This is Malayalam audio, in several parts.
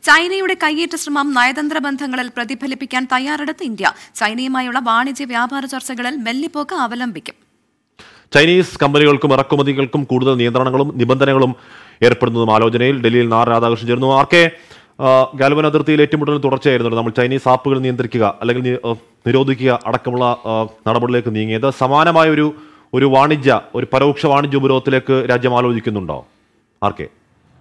ചൈനയുടെ കയ്യേറ്റ ശ്രമം നയതന്ത്ര ബന്ധങ്ങളിൽ പ്രതിഫലിപ്പിക്കാൻ തയ്യാറെടുത്ത ഇന്ത്യ ചൈനയുമായുള്ള വാണിജ്യ വ്യാപാര ചർച്ചകളിൽ മെല്ലിപ്പോക്ക് അവലംബിക്കും ചൈനീസ് കമ്പനികൾക്കും ഇറക്കുമതികൾക്കും കൂടുതൽ നിയന്ത്രണങ്ങളും നിബന്ധനകളും ഏർപ്പെടുന്നതും ആലോചനയിൽ ഡൽഹിയിൽ നാർ രാധാകൃഷ്ണൻ ചേർന്നു ആർ കെ ആ, ഗാൽവൻ അതിർത്തിയിൽ ഏറ്റുമുട്ടൽ തുടർച്ചയായിരുന്നു നമ്മൾ ചൈനീസ് ആപ്പുകൾ നിയന്ത്രിക്കുക അല്ലെങ്കിൽ നി- ആ, നിരോധിക്കുക അടക്കമുള്ള ആ, നടപടികളിലേക്ക് നീങ്ങിയത് സമാനമായ ഒരു ഒരു വാണിജ്യ ഒരു പരോക്ഷ വാണിജ്യ ഉപരോധത്തിലേക്ക് രാജ്യം ആലോചിക്കുന്നുണ്ടോ ആർ കെ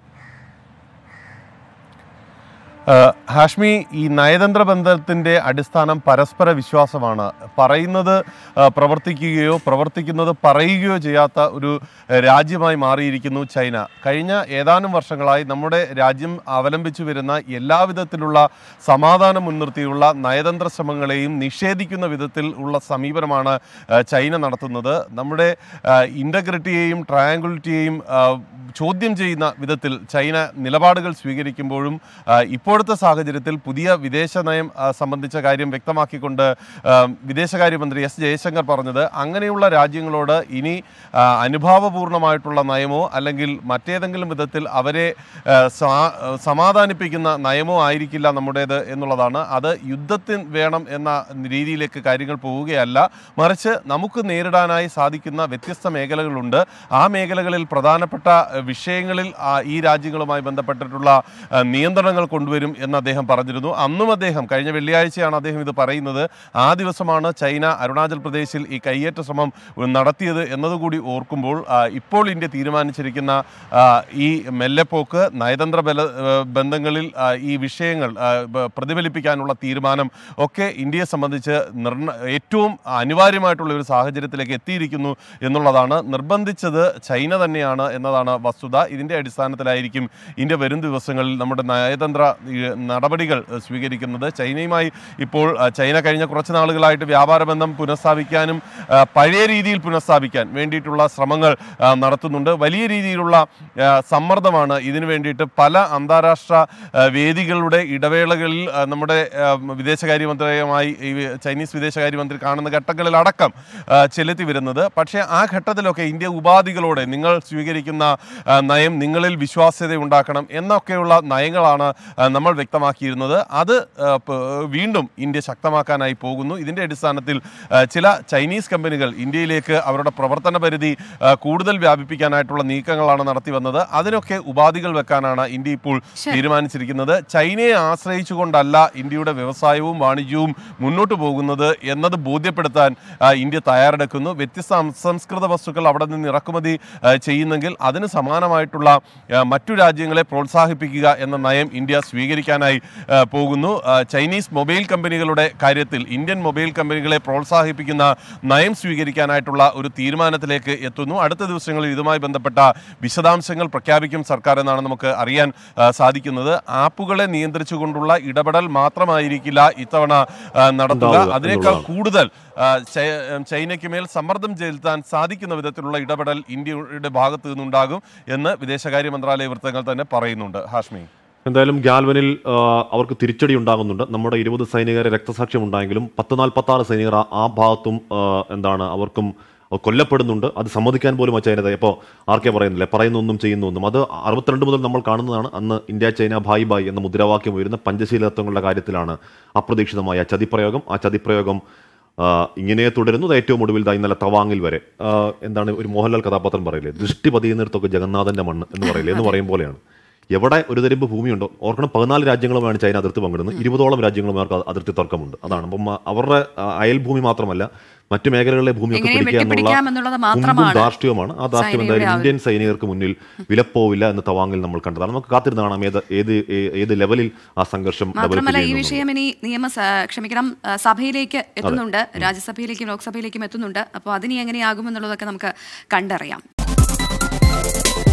ഏഹ് ഹാഷ്മി ഈ നയതന്ത്ര ബന്ധത്തിന്റെ അടിസ്ഥാനം പരസ്പര വിശ്വാസമാണ് പറയുന്നത് ഏഹ് പ്രവർത്തിക്കുകയോ പ്രവർത്തിക്കുന്നത് പറയുകയോ ചെയ്യാത്ത ഒരു ഏഹ് രാജ്യമായി മാറിയിരിക്കുന്നു ചൈന കഴിഞ്ഞ ഏതാനും വർഷങ്ങളായി നമ്മുടെ രാജ്യം അവലംബിച്ചു വരുന്ന എല്ലാവിധത്തിലുള്ള സമാധാനം മുൻനിർത്തിയുള്ള നയതന്ത്ര ശ്രമങ്ങളെയും നിഷേധിക്കുന്ന വിധത്തിൽ ഉള്ള സമീപനമാണ് ഏഹ് ചൈന നടത്തുന്നത് നമ്മുടെ ഇൻ്റഗ്രിറ്റിയെയും ട്രയാങ്കുലിറ്റിയെയും ചോദ്യം ചെയ്യുന്ന വിധത്തിൽ ചൈന നിലപാടുകൾ സ്വീകരിക്കുമ്പോഴും ആ, ഇപ്പോഴത്തെ സാഹചര്യത്തിൽ പുതിയ വിദേശ നയം ആ, സംബന്ധിച്ച കാര്യം വ്യക്തമാക്കിക്കൊണ്ട് ആ, വിദേശകാര്യമന്ത്രി എസ് ജയശങ്കർ പറഞ്ഞത് അങ്ങനെയുള്ള രാജ്യങ്ങളോട് ഇനി ആ, അനുഭാവപൂർണമായിട്ടുള്ള നയമോ അല്ലെങ്കിൽ മറ്റേതെങ്കിലും വിധത്തിൽ അവരെ ആ, സാ- സമാധാനിപ്പിക്കുന്ന നയമോ ആയിരിക്കില്ല നമ്മുടേത് എന്നുള്ളതാണ് അത് യുദ്ധത്തിന് വേണം എന്ന രീതിയിലേക്ക് കാര്യങ്ങൾ പോവുകയല്ല മറിച്ച് നമുക്ക് നേരിടാനായി സാധിക്കുന്ന വ്യത്യസ്ത മേഖലകളുണ്ട് ആ മേഖലകളിൽ പ്രധാനപ്പെട്ട ഏഹ്, വിഷയങ്ങളിൽ ആ, ഈ രാജ്യങ്ങളുമായി ബന്ധപ്പെട്ടിട്ടുള്ള ഏഹ്, നിയന്ത്രണങ്ങൾ കൊണ്ടുവരും എന്ന് അദ്ദേഹം പറഞ്ഞിരുന്നു അന്നും അദ്ദേഹം കഴിഞ്ഞ വെള്ളിയാഴ്ചയാണ് അദ്ദേഹം ഇത് പറയുന്നത് ആ ദിവസമാണ് ചൈന അരുണാചൽ പ്രദേശിൽ ഈ കയ്യേറ്റ ശ്രമം നടത്തിയത് എന്നതുകൂടി ഓർക്കുമ്പോൾ ആ, ഇപ്പോൾ ഇന്ത്യ തീരുമാനിച്ചിരിക്കുന്ന ആ, ഈ മെല്ലെപ്പോക്ക് നയതന്ത്ര ബല ഏഹ്, ബന്ധങ്ങളിൽ ആ, ഈ വിഷയങ്ങൾ ആ, ബ- പ്രതിഫലിപ്പിക്കാനുള്ള തീരുമാനം ഒക്കെ ഇന്ത്യയെ സംബന്ധിച്ച് നിർണ ഏറ്റവും അനിവാര്യമായിട്ടുള്ള ഒരു സാഹചര്യത്തിലേക്ക് എത്തിയിരിക്കുന്നു എന്നുള്ളതാണ് നിർബന്ധിച്ചത് ചൈന തന്നെയാണ് എന്നതാണ് വസ്തുത ഇതിൻ്റെ അടിസ്ഥാനത്തിലായിരിക്കും ഇന്ത്യ വരും ദിവസങ്ങളിൽ നമ്മുടെ നയതന്ത്ര ഈ, നടപടികൾ ഏഹ്, സ്വീകരിക്കുന്നത് ചൈനയുമായി ഇപ്പോൾ ആ, ചൈന കഴിഞ്ഞ കുറച്ച് നാളുകളായിട്ട് വ്യാപാര ബന്ധം പുനഃസ്ഥാപിക്കാനും ആ, പഴയ രീതിയിൽ പുനഃസ്ഥാപിക്കാൻ വേണ്ടിയിട്ടുള്ള ശ്രമങ്ങൾ ആ, നടത്തുന്നുണ്ട് വലിയ രീതിയിലുള്ള ആ, സമ്മർദ്ദമാണ് ഇതിനു വേണ്ടിയിട്ട് പല അന്താരാഷ്ട്ര ആ, വേദികളുടെ ഇടവേളകളിൽ ആ, നമ്മുടെ ആ, വിദേശകാര്യമന്ത്രിയുമായി ഈ ചൈനീസ് വിദേശകാര്യമന്ത്രി കാണുന്ന ഘട്ടങ്ങളിലടക്കം ആ, ചെലുത്തി വരുന്നത് പക്ഷേ ആ ഘട്ടത്തിലൊക്കെ ഇന്ത്യ ഉപാധികളോടെ നിങ്ങൾ സ്വീകരിക്കുന്ന ആ, നയം നിങ്ങളിൽ വിശ്വാസ്യത ഉണ്ടാക്കണം എന്നൊക്കെയുള്ള നയങ്ങളാണ് ആ, നമ്മൾ വ്യക്തമാക്കിയിരുന്നത് അത് ആ, പ- വീണ്ടും ഇന്ത്യ ശക്തമാക്കാനായി പോകുന്നു ഇതിൻ്റെ അടിസ്ഥാനത്തിൽ ആ, ചില ചൈനീസ് കമ്പനികൾ ഇന്ത്യയിലേക്ക് അവരുടെ പ്രവർത്തന പരിധി ആ, കൂടുതൽ വ്യാപിപ്പിക്കാനായിട്ടുള്ള നീക്കങ്ങളാണ് നടത്തി വന്നത് അതിനൊക്കെ ഉപാധികൾ വെക്കാനാണ് ഇന്ത്യ ഇപ്പോൾ തീരുമാനിച്ചിരിക്കുന്നത് ചൈനയെ ആശ്രയിച്ചുകൊണ്ടല്ല ഇന്ത്യയുടെ വ്യവസായവും വാണിജ്യവും മുന്നോട്ട് പോകുന്നത് എന്നത് ബോധ്യപ്പെടുത്താൻ ആ, ഇന്ത്യ തയ്യാറെടുക്കുന്നു വ്യത്യസ്ത അസംസ്കൃത വസ്തുക്കൾ അവിടെ നിന്ന് ഇറക്കുമതി ആ, ചെയ്യുന്നെങ്കിൽ അതിന് സമാനമായിട്ടുള്ള ആ, മറ്റു രാജ്യങ്ങളെ പ്രോത്സാഹിപ്പിക്കുക എന്ന നയം ഇന്ത്യ സ്വീകരിക്കാനായി ആ, പോകുന്നു ആ, ചൈനീസ് മൊബൈൽ കമ്പനികളുടെ കാര്യത്തിൽ ഇന്ത്യൻ മൊബൈൽ കമ്പനികളെ പ്രോത്സാഹിപ്പിക്കുന്ന നയം സ്വീകരിക്കാനായിട്ടുള്ള ഒരു തീരുമാനത്തിലേക്ക് എത്തുന്നു അടുത്ത ദിവസങ്ങളിൽ ഇതുമായി ബന്ധപ്പെട്ട വിശദാംശങ്ങൾ പ്രഖ്യാപിക്കും സർക്കാർ എന്നാണ് നമുക്ക് അറിയാൻ ആ, സാധിക്കുന്നത് ആപ്പുകളെ നിയന്ത്രിച്ചുകൊണ്ടുള്ള ഇടപെടൽ മാത്രമായിരിക്കില്ല ഇത്തവണ ആ, നടത്തുക ഉണ്ടാവുക അതിനേക്കാൾ എന്നുള്ളതാണ്. കൂടുതൽ ആ, ചൈ- ചൈനയ്ക്ക് മേൽ സമ്മർദ്ദം ചെലുത്താൻ സാധിക്കുന്ന വിധത്തിലുള്ള ഇടപെടൽ ഇന്ത്യയുടെ ഭാഗത്തു നിന്നുണ്ടാകും എന്ന് വിദേശകാര്യ മന്ത്രാലയ വൃത്തങ്ങൾ തന്നെ പറയുന്നുണ്ട് ഹാഷ്മി എന്തായാലും ഗാൽവനിൽ ആ, അവർക്ക് തിരിച്ചടി ഉണ്ടാകുന്നുണ്ട് നമ്മുടെ ഇരുപത് സൈനികരെ രക്തസാക്ഷ്യം ഉണ്ടായെങ്കിലും പത്ത് നാൽപ്പത്തി ആറ് സൈനികർ ആ- ആ ഭാഗത്തും ആ, എന്താണ് അവർക്കും കൊല്ലപ്പെടുന്നുണ്ട് അത് സമ്മതിക്കാൻ പോലും ആ ചൈന ഇപ്പോൾ ആർ കെ പറയുന്നില്ല പറയുന്നൊന്നും ചെയ്യുന്നൊന്നും അത് അറുപത്തിരണ്ട് മുതൽ നമ്മൾ കാണുന്നതാണ് അന്ന് ഇന്ത്യ ചൈന ഭായ് ഭായ് എന്ന മുദ്രാവാക്യം ഉയരുന്ന പഞ്ചശീലത്വങ്ങളുടെ കാര്യത്തിലാണ് അപ്രതീക്ഷിതമായ ചതിപ്രയോഗം ആ ചതിപ്രയോഗം ആ, ഇങ്ങനെ തുടരുന്നത് ഏറ്റവും ഒടുവിൽ ദാ ഇന്നലെ തവാങ്ങിൽ വരെ ആ, എന്താണ് ഒരു മോഹൻലാൽ കഥാപാത്രം പറയില്ലേ ദൃഷ്ടി പതിയുന്നിടത്തൊക്കെ ജഗന്നാഥന്റെ മണ്ണ് എന്ന് പറയില്ലേ എന്ന് പറയും പോലെയാണ് എവിടെ ഒരു തരിമ്പ് ഭൂമിയുണ്ടോ ഓർക്കണം പതിനാല് രാജ്യങ്ങളുമാണ് ചൈന അതിർത്തി പങ്കിടുന്നത് ഇരുപതോളം രാജ്യങ്ങളുമായി അവർക്ക് അതിർത്തി തർക്കമുണ്ട് അതാണ് അപ്പം ആ, അവരുടെ ആ, അയൽഭൂമി മാത്രമല്ല മറ്റു മേഖലകളിലെ ഭൂമിയൊക്കെ എങ്ങനെ പിടിക്കുക എന്നുള്ള വെട്ടിപ്പിടിക്കാം എന്നുള്ളത് കുമ്പും മാത്രമാണ് ധാർഷ്ട്യവുമാണ് ആ ധാർഷ്ട്യം ചൈനയുടെ എന്തായാലും ആ ഒരു- ഇന്ത്യൻ സൈനികർക്ക് മുന്നിൽ വിലപ്പോവില്ല എന്ന് തവാങ്ങിൽ നമ്മൾ കണ്ടതാണ് നമുക്ക് കാത്തിരുന്ന് കാണാം ഏത് ഏത് ഏ- ഏത് ലെവലിൽ ആ സംഘർഷം ഡെവലപ്പ് മാത്രമല്ല ഈ ചെയ്യുന്നു വിഷയം ഇനി നിയമ സ- ക്ഷമിക്കണം ആ, സഭയിലേക്ക് എത്തുന്നുണ്ട് രാജ്യസഭയിലേക്കും ലോക്സഭയിലേക്കും എത്തുന്നുണ്ട് അപ്പോൾ അതിനി എങ്ങനെയാകുമെന്നുള്ളതൊക്കെ നമുക്ക് കണ്ടറിയാം